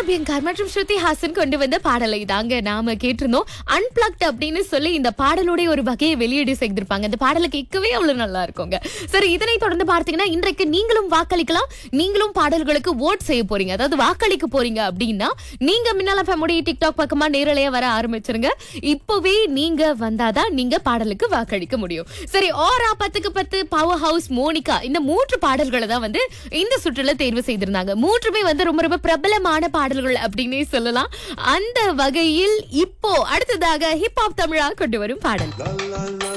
அபியங்கர் மற்றும் ஸ்ருதி ஹாசன் கொண்டு வந்த பாடலை தாங்க நாம கேட்டிருந்தோம் அன்பிளக்ட் அப்படின்னு சொல்லி இந்த பாடலுடைய ஒரு வகையை வெளியீடு செய்திருப்பாங்க இந்த பாடலை கேட்கவே அவ்வளவு நல்லா இருக்குங்க சரி இதனை தொடர்ந்து பார்த்தீங்கன்னா இன்றைக்கு நீங்களும் வாக்களிக்கலாம் நீங்களும் பாடல்களுக்கு ஓட் செய்ய போறீங்க அதாவது வாக்களிக்க போறீங்க அப்படின்னா நீங்க மின்னால ஃபேமுடைய டிக்டாக் பக்கமா நேரலையா வர ஆரம்பிச்சிருங்க இப்பவே நீங்க வந்தாதான் நீங்க பாடலுக்கு வாக்களிக்க முடியும் சரி ஓரா பத்துக்கு பத்து பவர் ஹவுஸ் மோனிகா இந்த மூன்று பாடல்களை தான் வந்து இந்த சுற்றுல தேர்வு செய்திருந்தாங்க மூன்றுமே வந்து ரொம்ப ரொம்ப பிரபலமான பாடல்கள் அப்படின்னே சொல்லலாம் அந்த வகையில் இப்போ அடுத்ததாக ஹிப்ஹாப் தமிழா கொண்டு வரும் பாடல் La la la